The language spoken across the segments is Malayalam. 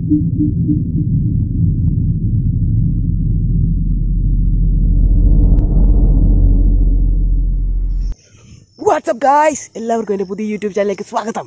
വാട്സ്ആപ്പ് ഗായ്സ് എല്ലാവർക്കും എൻ്റെ പുതിയ യൂട്യൂബ് ചാനലിലേക്ക് സ്വാഗതം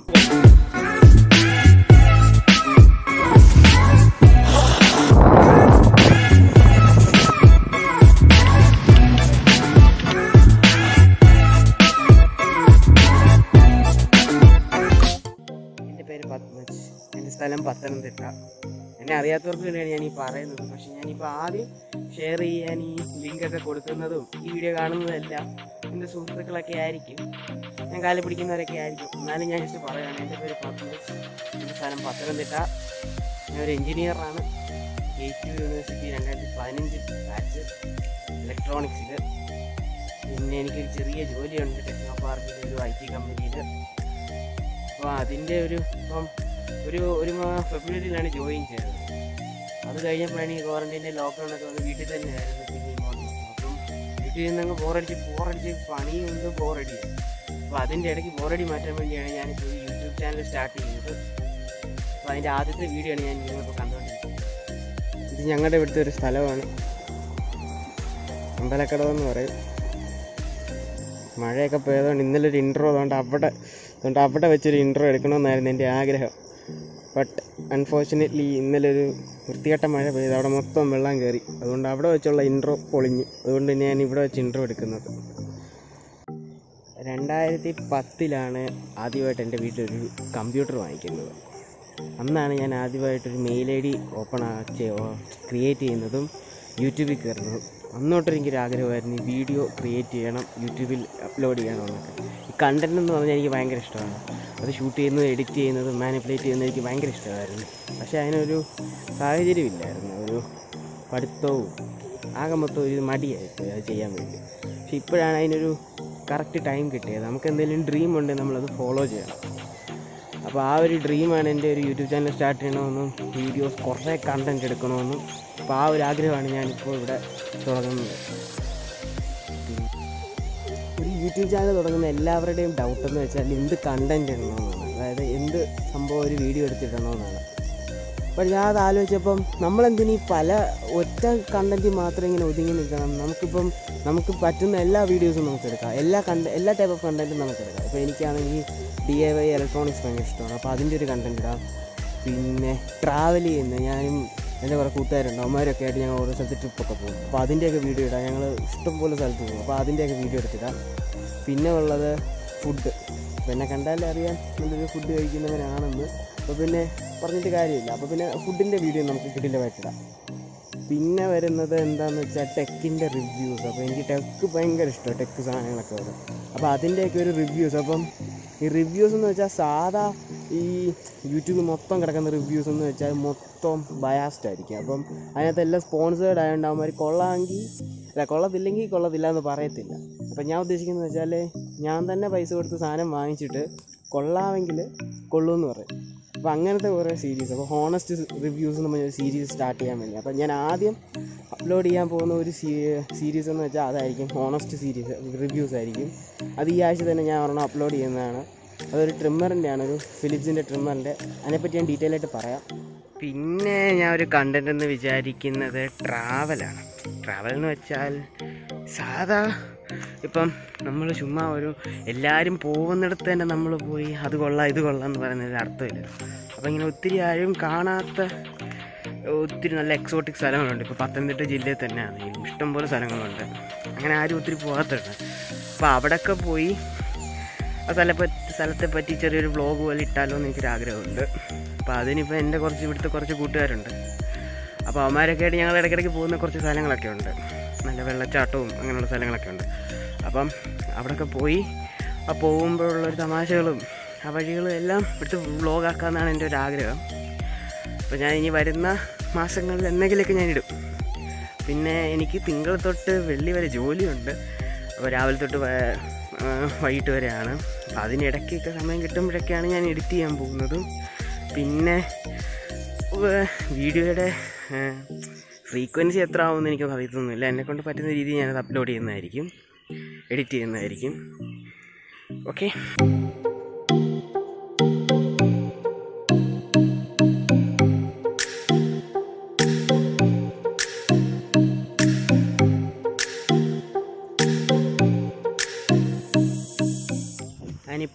എൻ്റെ പേര് പത്മജ് എൻ്റെ സ്ഥലം പത്തനംതിട്ട എന്നെ അറിയാത്തവർക്ക് വേണ്ടിയാണ് ഞാൻ ഈ പറയുന്നത് പക്ഷെ ഞാനിപ്പോൾ ആദ്യം ഷെയർ ചെയ്യാൻ ഈ ലിങ്കൊക്കെ കൊടുക്കുന്നതും ഈ വീഡിയോ കാണുന്നതെല്ലാം എൻ്റെ സുഹൃത്തുക്കളൊക്കെ ആയിരിക്കും ഞാൻ കാലം പിടിക്കുന്നവരൊക്കെ ആയിരിക്കും എന്നാലും ഞാൻ ജസ്റ്റ് പറയുകയാണ് എൻ്റെ പേര് പത്മജ് എൻ്റെ സ്ഥലം പത്തനംതിട്ട ഞാൻ ഒരു എഞ്ചിനീയറാണ് എ ടി യൂണിവേഴ്സിറ്റി രണ്ടായിരത്തി പതിനഞ്ച് ബാച്ച് ഇലക്ട്രോണിക്സിൽ പിന്നെ എനിക്കൊരു ചെറിയ ജോലിയുണ്ട് ടെക്നോ പാർക്കിൽ ഒരു ഐ ടി കമ്പനിയിൽ അപ്പോൾ അതിൻ്റെ ഒരു ഇപ്പം ഒരു ഒരു മാ- ഫെബ്രുവരിയിലാണ് ജോയിൻ ചെയ്തത് അത് കഴിഞ്ഞപ്പോഴാണ് ഈ ക്വാറന്റൈൻ്റെ ലോക്ക്ഡൗൺ ഒക്കെ വന്ന് വീട്ടിൽ തന്നെ ആയിരുന്നു പിന്നെ ഇങ്ങോട്ട് അപ്പം വീട്ടിൽ നിന്നങ്ങ് ബോറടിച്ച് ബോറടിച്ച് പണിയുണ്ട് ബോറടി അപ്പോൾ അതിൻ്റെ ഇടയ്ക്ക് ബോറടി മാറ്റാൻ വേണ്ടിയാണ് ഞാനിപ്പോൾ ഒരു യൂട്യൂബ് ചാനൽ സ്റ്റാർട്ട് ചെയ്തത് അപ്പോൾ അതിൻ്റെ ആദ്യത്തെ വീഡിയോ ആണ് ഞാൻ നിങ്ങളിപ്പോൾ കണ്ടുകൊണ്ടിരിക്കുന്നത് ഇത് ഞങ്ങളുടെ ഇവിടുത്തെ ഒരു സ്ഥലമാണ് അമ്പലക്കടവ് എന്ന് പറയും മഴയൊക്കെ പെയ്തുകൊണ്ട് ഇന്നലെ ഒരു ഇൻട്രോ അതുകൊണ്ട് അവിടെ അതുകൊണ്ട് അവിടെ വെച്ചൊരു ഇൻട്രോ എടുക്കണമെന്നായിരുന്നു എൻ്റെ ആഗ്രഹം ബട്ട് അൺഫോർച്ചുനേറ്റ്ലി ഇന്നലെ ഒരു വൃത്തികെട്ട മഴ പെയ്ത് അവിടെ മൊത്തം വെള്ളം കയറി അതുകൊണ്ട് അവിടെ വെച്ചുള്ള ഇൻട്രോ പൊളിഞ്ഞു അതുകൊണ്ട് ഞാൻ ഇവിടെ വെച്ച് ഇൻട്രോ എടുക്കുന്നത് രണ്ടായിരത്തി പത്തിലാണ് ആദ്യമായിട്ട് എൻ്റെ വീട്ടിലൊരു കമ്പ്യൂട്ടർ വാങ്ങിക്കുന്നത് അന്നാണ് ഞാൻ ആദ്യമായിട്ടൊരു മെയിൽ ഐ ഡി ഓപ്പൺ ആക്കി ക്രിയേറ്റ് ചെയ്യുന്നതും യൂട്യൂബിൽ കയറുന്നതും അന്നോട്ട് എനിക്കൊരു ആഗ്രഹമായിരുന്നു ഈ വീഡിയോ ക്രിയേറ്റ് ചെയ്യണം യൂട്യൂബിൽ അപ്ലോഡ് ചെയ്യണം എന്നൊക്കെ ഈ കണ്ടൻറ് എന്ന് പറഞ്ഞാൽ എനിക്ക് ഭയങ്കര ഇഷ്ടമാണ് അത് ഷൂട്ട് ചെയ്യുന്നതും എഡിറ്റ് ചെയ്യുന്നതും മാനിപ്പുലേറ്റ് ചെയ്യുന്നതും എനിക്ക് ഭയങ്കര ഇഷ്ടമായിരുന്നു പക്ഷേ അതിനൊരു സാഹചര്യമില്ലായിരുന്നു ഒരു പഠിത്തവും ആകെ മൊത്തം ഒരു മടിയായിപ്പോയി അത് ചെയ്യാൻ വേണ്ടി പക്ഷെ ഇപ്പോഴാണ് അതിനൊരു കറക്റ്റ് ടൈം കിട്ടിയത് നമുക്ക് എന്തെങ്കിലും ഡ്രീം ഉണ്ടെങ്കിൽ നമ്മളത് ഫോളോ ചെയ്യണം അപ്പോൾ ആ ഒരു ഡ്രീമാണ് എൻ്റെ ഒരു യൂട്യൂബ് ചാനൽ സ്റ്റാർട്ട് ചെയ്യണമെന്നും വീഡിയോസ് കുറേ കണ്ടൻറ് എടുക്കണമെന്നും അപ്പോൾ ആ ഒരു ആഗ്രഹമാണ് ഞാനിപ്പോൾ ഇവിടെ തുടങ്ങുന്നത് ഒരു യൂട്യൂബ് ചാനൽ തുടങ്ങുന്ന എല്ലാവരുടെയും ഡൗട്ട് എന്ന് വെച്ചാൽ എന്ത് കണ്ടൻറ് ഇടണമെന്നാണ് അതായത് എന്ത് സംഭവം ഒരു വീഡിയോ എടുത്തിടണമെന്നാണ് അപ്പോൾ ഞാൻ അത് ആലോചിച്ചപ്പം നമ്മളെന്തിനീ പല ഒറ്റ കണ്ടൻറ്റ് മാത്രം ഇങ്ങനെ ഒതുങ്ങി നിൽക്കണം നമുക്കിപ്പം നമുക്ക് പറ്റുന്ന എല്ലാ വീഡിയോസും നമുക്ക് എടുക്കാം എല്ലാ കണ്ട എല്ലാ ടൈപ്പ് ഓഫ് കണ്ടൻറ്റും നമുക്ക് എടുക്കാം ഇപ്പോൾ എനിക്കാണെങ്കിൽ ഡി എ വൈ ഇലക്ട്രോണിക്സ് ഭയങ്കര ഇഷ്ടമാണ് അപ്പോൾ അതിൻ്റെ ഒരു കണ്ടൻറ്റ് ഇടാം പിന്നെ ട്രാവൽ ചെയ്യുന്ന ഞാനും എൻ്റെ കുറേ കൂട്ടുകാരുണ്ട് അവന്മാരൊക്കെ ആയിട്ട് ഞങ്ങൾ ഓരോ സ്ഥലത്ത് ട്രിപ്പൊക്കെ പോകും അപ്പോൾ അതിൻ്റെയൊക്കെ വീഡിയോ ഇടാം ഞങ്ങൾ ഇഷ്ടംപോലെ സ്ഥലത്ത് പോകും അപ്പോൾ അതിൻ്റെയൊക്കെ വീഡിയോ എടുത്തിടാം പിന്നെ ഉള്ളത് ഫുഡ് പിന്നെ കണ്ടാലേ അറിയാൻ നല്ലൊരു ഫുഡ് കഴിക്കുന്നവനാണെന്ന് അപ്പോൾ പിന്നെ പറഞ്ഞിട്ട് കാര്യമില്ല അപ്പോൾ പിന്നെ ഫുഡിൻ്റെ വീഡിയോ നമുക്ക് കിട്ടില്ലമായിട്ടിടാം പിന്നെ വരുന്നത് എന്താണെന്ന് വെച്ചാൽ ടെക്കിൻ്റെ റിവ്യൂസ് അപ്പോൾ എനിക്ക് ടെക്ക് ഭയങ്കര ഇഷ്ടമാണ് ടെക്ക് സാധനങ്ങളൊക്കെ വരും അപ്പോൾ അതിൻ്റെയൊക്കെ ഒരു റിവ്യൂസ് അപ്പം ഈ റിവ്യൂസ് എന്ന് വെച്ചാൽ സാധാ ഈ യൂട്യൂബ് മൊത്തം കിടക്കുന്ന റിവ്യൂസ് എന്ന് വെച്ചാൽ മൊത്തം ബയാസ്ഡ് ആയിരിക്കും അപ്പം അതിനകത്ത് എല്ലാം സ്പോൺസേർഡ് ആയതുകൊണ്ട് അവന്മാർ കൊള്ളാമെങ്കിൽ അല്ല കൊള്ളത്തില്ലെങ്കിൽ കൊള്ളത്തില്ല എന്ന് പറയത്തില്ല അപ്പം ഞാൻ ഉദ്ദേശിക്കുന്നത് വെച്ചാൽ ഞാൻ തന്നെ പൈസ കൊടുത്ത് സാധനം വാങ്ങിച്ചിട്ട് കൊള്ളാമെങ്കിൽ കൊള്ളുമെന്ന് പറയും അപ്പോൾ അങ്ങനത്തെ കുറേ സീരീസ് അപ്പോൾ ഹോണസ്റ്റ് റിവ്യൂസ് എന്ന് പറഞ്ഞ സീരീസ് സ്റ്റാർട്ട് ചെയ്യാൻ വേണ്ടി അപ്പോൾ ഞാൻ ആദ്യം അപ്ലോഡ് ചെയ്യാൻ പോകുന്ന ഒരു സീരീസ് എന്ന് വെച്ചാൽ അതായിരിക്കും ഹോണസ്റ്റ് സീരീസ് റിവ്യൂസ് ആയിരിക്കും അത് ഈ ആഴ്ച തന്നെ ഞാൻ ഒരെണ്ണം അപ്ലോഡ് ചെയ്യുന്നതാണ് അതൊരു ട്രിമ്മറിൻ്റെ ആണ് ഒരു ഫിലിപ്സിൻ്റെ ട്രിമ്മറിൻ്റെ അതിനെപ്പറ്റി ഞാൻ ഡീറ്റെയിൽ ആയിട്ട് പറയാം പിന്നെ ഞാൻ ഒരു കണ്ടന്റ് എന്ന് വിചാരിക്കുന്നത് ട്രാവലാണ് ട്രാവൽ എന്ന് വെച്ചാൽ സാധാ ഇപ്പം നമ്മൾ ചുമ്മാ ഒരു എല്ലാവരും പോകുന്നിടത്ത് തന്നെ നമ്മൾ പോയി അത് കൊള്ളാം ഇത് കൊള്ളാം എന്ന് പറയുന്നതിൽ അർത്ഥമില്ല അപ്പം ഇങ്ങനെ ഒത്തിരി ആരും കാണാത്ത ഒത്തിരി നല്ല എക്സോട്ടിക് സ്ഥലങ്ങളുണ്ട് ഇപ്പോൾ പത്തനംതിട്ട ജില്ലയിൽ തന്നെ ആണെങ്കിലും ഇഷ്ടംപോലെ സ്ഥലങ്ങളുണ്ട് അങ്ങനെ ആരും ഒത്തിരി പോകാത്തുണ്ട് അപ്പോൾ അവിടെയൊക്കെ പോയി ആ സ്ഥലത്തെ സ്ഥലത്തെ പറ്റി ചെറിയൊരു വ്ളോഗ് പോലെ ഇട്ടാലോ എന്ന് എനിക്കൊരു ആഗ്രഹമുണ്ട് അപ്പോൾ അതിനിപ്പോൾ എൻ്റെ കുറച്ച് ഇവിടുത്തെ കുറച്ച് കൂട്ടുകാരുണ്ട് അപ്പോൾ അവന്മാരൊക്കെ ആയിട്ട് ഞങ്ങൾ ഇടയ്ക്കിടയ്ക്ക് പോകുന്ന കുറച്ച് സ്ഥലങ്ങളൊക്കെ ഉണ്ട് നല്ല വെള്ളച്ചാട്ടവും അങ്ങനെയുള്ള സ്ഥലങ്ങളൊക്കെ ഉണ്ട് അപ്പം അവിടെയൊക്കെ പോയി ആ പോകുമ്പോഴുള്ളൊരു തമാശകളും ആ വഴികളും എല്ലാം എടുത്ത് വ്ളോഗാക്കാമെന്നാണ് എൻ്റെ ഒരു ആഗ്രഹം അപ്പോൾ ഞാൻ ഇനി വരുന്ന മാസങ്ങളിൽ എന്തെങ്കിലുമൊക്കെ ഞാൻ ഇടും പിന്നെ എനിക്ക് തിങ്കൾ തൊട്ട് വെള്ളി വരെ ജോലിയുണ്ട് അപ്പോൾ രാവിലെ തൊട്ട് വ- ആ, വൈകിട്ട് വരെയാണ് അപ്പോൾ അതിനിടയ്ക്കൊക്കെ സമയം കിട്ടുമ്പോഴൊക്കെയാണ് ഞാൻ എഡിറ്റ് ചെയ്യാൻ പോകുന്നതും പിന്നെ വേ- വീഡിയോയുടെ ഫ്രീക്വൻസി എത്ര ആവുമെന്ന് എനിക്ക് അറിയത്തൊന്നുമില്ല എന്നെക്കൊണ്ട് പറ്റുന്ന രീതിയിൽ ഞാനത് അപ്ലോഡ് ചെയ്യുന്നതായിരിക്കും എഡിറ്റ് ചെയ്യുന്നതായിരിക്കും ഓക്കെ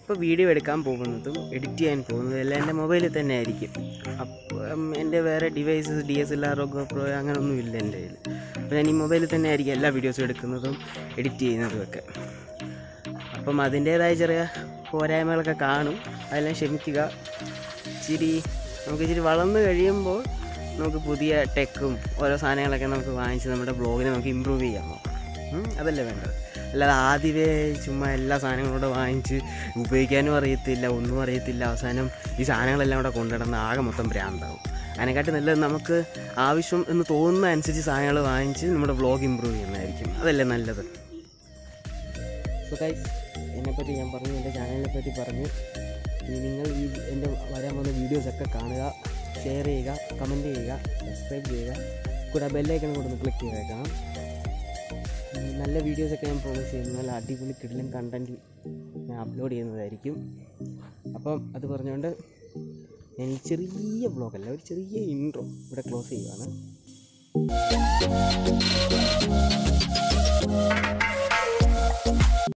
ഇപ്പോൾ വീഡിയോ എടുക്കാൻ പോകുന്നതും എഡിറ്റ് ചെയ്യാൻ പോകുന്നതും എല്ലാം എൻ്റെ മൊബൈലിൽ തന്നെ ആയിരിക്കും അപ്പം എൻ്റെ വേറെ devices D S L R GoPro അങ്ങനെയൊന്നും ഇല്ല എൻ്റെ കയ്യിൽ അപ്പോൾ ഞാൻ ഈ മൊബൈലിൽ തന്നെ ആയിരിക്കും എല്ലാ വീഡിയോസും എടുക്കുന്നതും എഡിറ്റ് ചെയ്യുന്നതും ഒക്കെ അപ്പം അതിൻ്റേതായ ചെറിയ പോരായ്മകളൊക്കെ കാണും അതെല്ലാം ക്ഷമിക്കുക ഇച്ചിരി നമുക്ക് ഇച്ചിരി വളർന്നു കഴിയുമ്പോൾ നമുക്ക് പുതിയ ടെക്കും ഓരോ സാധനങ്ങളൊക്കെ നമുക്ക് വാങ്ങിച്ച് നമ്മുടെ ബ്ലോഗിനെ നമുക്ക് ഇമ്പ്രൂവ് ചെയ്യാൻ നോക്കാം ഉം, അതല്ലേ വേണ്ടത് അല്ലാതെ ആദ്യമേ ചുമ്മാ എല്ലാ സാധനങ്ങളും കൂടെ വാങ്ങിച്ച് ഉപയോഗിക്കാനും അറിയത്തില്ല ഒന്നും അറിയത്തില്ല അവസാനം ഈ സാധനങ്ങളെല്ലാം കൂടെ കൊണ്ടുനടന്ന് ആകെ മൊത്തം ഭ്രാന്താവും അതിനെക്കാട്ടി നല്ലത് നമുക്ക് ആവശ്യം എന്ന് തോന്നുന്ന അനുസരിച്ച് സാധനങ്ങൾ വാങ്ങിച്ച് നമ്മുടെ വ്ളോഗ് ഇമ്പ്രൂവ് ചെയ്യുന്നതായിരിക്കും അതല്ലേ നല്ലത് സോ ഗൈസ് എന്നെപ്പറ്റി ഞാൻ പറഞ്ഞു എൻ്റെ ചാനലിനെ പറ്റി പറഞ്ഞു ഇനി നിങ്ങൾ ഈ എൻ്റെ വരാൻ വന്ന വീഡിയോസൊക്കെ കാണുക ഷെയർ ചെയ്യുക കമൻറ്റ് ചെയ്യുക സബ്സ്ക്രൈബ് ചെയ്യുക കൂടെ ബെല്ലൈക്കൺ കൂടെ ഒന്ന് ക്ലിക്ക് ചെയ്തേക്കണം ഉം, നല്ല വീഡിയോസൊക്കെ ഞാൻ പ്രോമിസ് ചെയ്യുന്നു നല്ല അടിപൊളി കിടിലൻ കണ്ടൻറ്റ് ഞാൻ അപ്ലോഡ് ചെയ്യുന്നതായിരിക്കും അപ്പം അത് പറഞ്ഞുകൊണ്ട് ഞാൻ ഈ ചെറിയ ബ്ലോഗല്ല ഒരു ചെറിയ ഇൻട്രോ ഇവിടെ ക്ലോസ് ചെയ്യുവാണ്